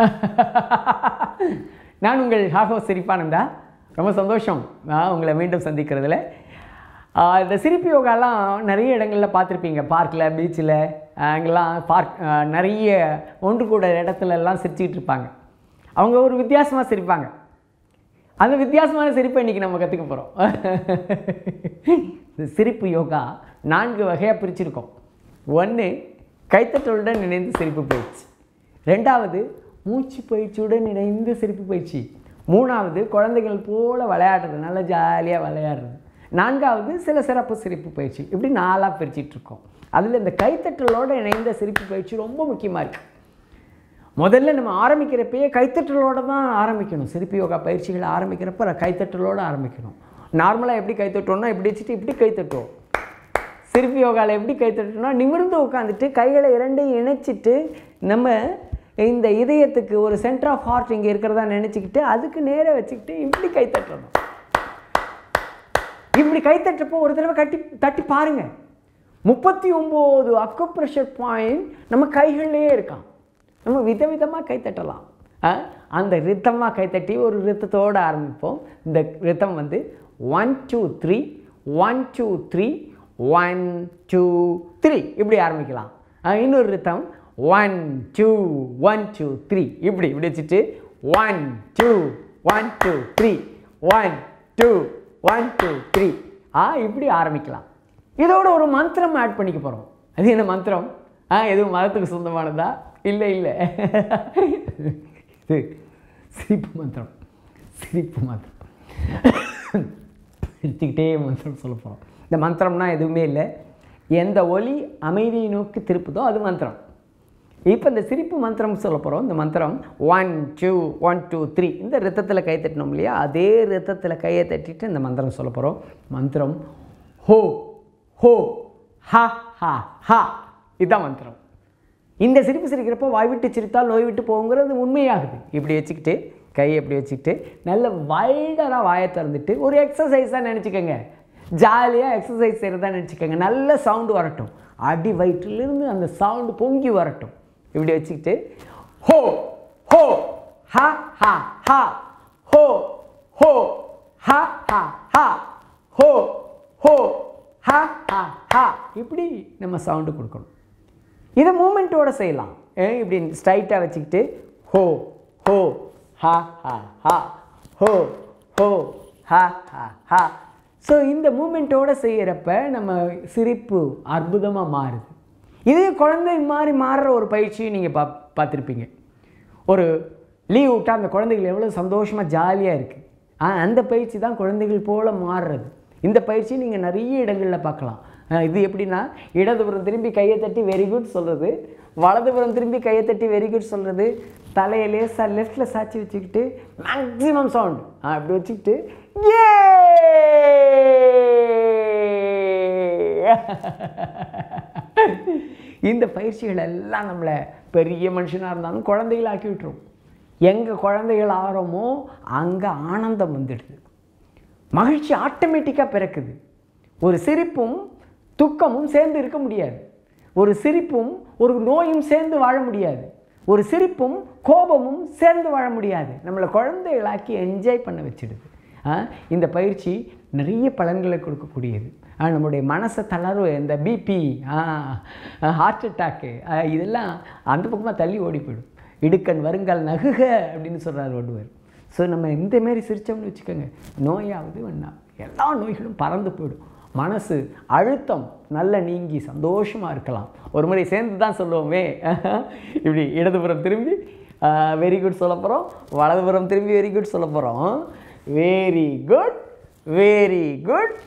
நான் உங்கள் ஹாகோ சிரிப்பானந்தா ரொம்ப சந்தோஷம் நான் உங்களை மீண்டும் சந்திக்கிறதுல ஆஹ் இந்த சிரிப்பு யோகாலாம் நிறைய இடங்களில் பார்த்துருப்பீங்க பார்க்கில் பீச்சில் அங்கெல்லாம் பார்க் ஆஹ் நிறைய ஒன்று கூட இடத்துல எல்லாம் சிரிச்சுக்கிட்டு இருப்பாங்க அவங்க ஒரு வித்தியாசமாக சிரிப்பாங்க அந்த வித்தியாசமான சிரிப்பை இன்றைக்கி நம்ம கற்றுக்க போகிறோம் இந்த சிரிப்பு யோகா நான்கு வகையாக பிரிச்சிருக்கோம் ஒன்று கைத்தட்டலுடன் இணைந்து சிரிப்பு பயிற்சி ரெண்டாவது மூச்சு பயிற்சியுடன் இணைந்து சிரிப்பு பயிற்சி மூணாவது குழந்தைகள் போல விளையாடுறது நல்லா ஜாலியாக விளையாடுறது நான்காவது சில சிறப்பு சிரிப்பு பயிற்சி இப்படி நாலாக பிரிச்சிட்டு இருக்கோம் அதில் இந்த கைத்தட்டலோடு இணைந்த சிரிப்பு பயிற்சி ரொம்ப முக்கியமாக இருக்குது முதல்ல நம்ம ஆரம்பிக்கிறப்பயே கைத்தட்டலோடு தான் ஆரம்பிக்கணும் சிரிப்பு யோகா பயிற்சிகளை ஆரம்பிக்கிறப்ப கைத்தட்டலோடு ஆரம்பிக்கணும் நார்மலாக எப்படி கைத்தட்டோம்னா இப்படி வச்சுட்டு இப்படி கைத்தட்டுவோம் சிரிப்பு யோகாவில் எப்படி கைத்தட்டோம்னா நிமிர்ந்து உட்காந்துட்டு கைகளை இரண்டையும் இணைச்சிட்டு நம்ம இந்த இதயத்துக்கு ஒரு சென்டர் ஆஃப் ஹார்ட் இங்கே இருக்கிறதா நினச்சிக்கிட்டு அதுக்கு நேராக வச்சுக்கிட்டு இப்படி கைத்தட்டணும் இப்படி கைத்தட்டப்போ ஒரு தடவை கட்டி தட்டி பாருங்க முப்பத்தி ஒம்பது அக்குப்ரெஷர் பாயிண்ட் நம்ம கைகள்லேயே இருக்கான் நம்ம விதவிதமாக கைத்தட்டலாம் ஆ? அந்த ரித்தமாக கைத்தட்டி ஒரு ரித்தத்தோடு ஆரம்பிப்போம் இந்த ரித்தம் வந்து one two three one two three one two three இப்படி ஆரம்பிக்கலாம் ஆ, இன்னொரு rhythm one two one two three இப்படி இப்படி வச்சுட்டு one two one two three one two one two three ஆ இப்படி ஆரம்பிக்கலாம் இதோட ஒரு மந்திரம் ஆட் பண்ணிக்க போகிறோம் அது என்ன மந்திரம் ஆ எதுவும் மதத்துக்கு சொந்தமானதா இல்லை இல்லை இது சிரிப்பு மந்திரம் சிரிப்பு மந்திரம் எடுத்துக்கிட்டே மந்திரம் சொல்ல போகிறோம் இந்த மந்திரம்னா எதுவுமே இல்லை எந்த ஒலி அமைதியை நோக்கி திருப்புதோ அது மந்திரம் இப்போ இந்த சிரிப்பு மந்திரம் சொல்ல போகிறோம் இந்த மந்திரம் one two one two three இந்த ரத்தத்தில் கை தட்டினோம் இல்லையா அதே ரத்தத்தில் கையை தட்டிட்டு இந்த மந்திரம் சொல்ல போகிறோம் மந்திரம் ஹோ ஹோ ஹா ஹா ஹா இதுதான் மந்திரம் இந்த சிரிப்பு சிரிக்கிறப்போ வாய் விட்டு சிரித்தால் நோய் விட்டு போகுங்கிறது உண்மையாகுது இப்படி வச்சுக்கிட்டு கையை இப்படி வச்சுக்கிட்டு நல்ல வைடராக வாயை திறந்துட்டு ஒரு எக்ஸசைஸாக நினச்சிக்கோங்க ஜாலியாக எக்ஸசைஸ் செய்கிறதா நினச்சிக்கோங்க நல்ல சவுண்டு வரட்டும் அடி வயிற்றிலிருந்து அந்த சவுண்டு பொங்கி வரட்டும் இப்படி வச்சுக்கிட்டு ஹோ ஹோ ஹா ஹா ஹா ஹோ ஹோ ஹா ஹா ஹா ஹோ ஹோ ஹா ஹா ஹா இப்படி நம்ம சவுண்டு கொடுக்கணும் இதை மூமெண்ட்டோட செய்யலாம் ஏ, இப்படி ஸ்ட்ரைட்டாக வச்சுக்கிட்டு ஹோ ஹோ ஹா ஹா ஹா ஹோ ஹோ ஹா ஹா ஹா ஸோ இந்த மூமெண்ட்டோட செய்கிறப்ப நம்ம சிரிப்பு அற்புதமாக மாறுது இதே குழந்தை மாதிரி மாறுற ஒரு பயிற்சியும் நீங்கள் பா பார்த்துருப்பீங்க ஒரு லீவ் விட்டால் அந்த குழந்தைகள் எவ்வளோ சந்தோஷமாக ஜாலியாக இருக்குது ஆ அந்த பயிற்சி தான் குழந்தைகள் போல மாறுறது இந்த பயிற்சி நீங்கள் நிறைய இடங்களில் பார்க்கலாம் ஆ, இது எப்படின்னா இடதுபுறம் திரும்பி கையை தட்டி வெரி குட் சொல்கிறது வலதுபுறம் திரும்பி கையை தட்டி வெரி குட் சொல்கிறது தலையை லேசாக லெஃப்டில் சாச்சி வச்சுக்கிட்டு மேக்ஸிமம் சவுண்ட் அப்படி வச்சுக்கிட்டு ஏ இந்த பயிற்சிகள் எல்லாம் நம்மளை பெரிய மனுஷனாக இருந்தாலும் குழந்தைகள் ஆக்கி விட்டுரும் எங்கே குழந்தைகள் ஆகிறோமோ அங்கே ஆனந்தம் வந்துடுது மகிழ்ச்சி ஆட்டோமேட்டிக்காக பிறக்குது ஒரு சிரிப்பும் துக்கமும் சேர்ந்து இருக்க முடியாது ஒரு சிரிப்பும் ஒரு நோயும் சேர்ந்து வாழ முடியாது ஒரு சிரிப்பும் கோபமும் சேர்ந்து வாழ முடியாது நம்மளை குழந்தைகளாக்கி என்ஜாய் பண்ண வச்சிடுது ஆ, இந்த பயிற்சி நிறைய பலன்களை கொடுக்கக்கூடியது ஆ, நம்முடைய மனசை தளர்வு இந்த பிபி ஹார்ட் அட்டாக்கு இதெல்லாம் அந்த பக்கமாக தள்ளி ஓடி போயிடும் இடுக்கண் வருங்கால் நகுக அப்படின்னு சொல்கிறார் வள்ளுவர் ஸோ நம்ம இந்த மாதிரி சிரித்தோம்னு வச்சுக்கோங்க நோயாவது வேணா எல்லா நோய்களும் பறந்து போயிடும் மனசு அழுத்தம் நல்ல நீங்கி சந்தோஷமாக இருக்கலாம் ஒரு முறை சேர்ந்து தான் சொல்லுவோமே இப்படி இடதுபுறம் திரும்பி வெரி குட் சொல்ல போகிறோம் வலதுபுறம் திரும்பி வெரி குட் சொல்ல போகிறோம் வெரி குட் வெரி குட்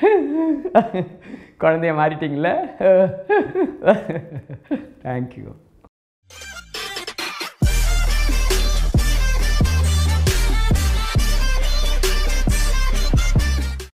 குழந்தைய மாறிட்டீங்களே தேங்க்யூ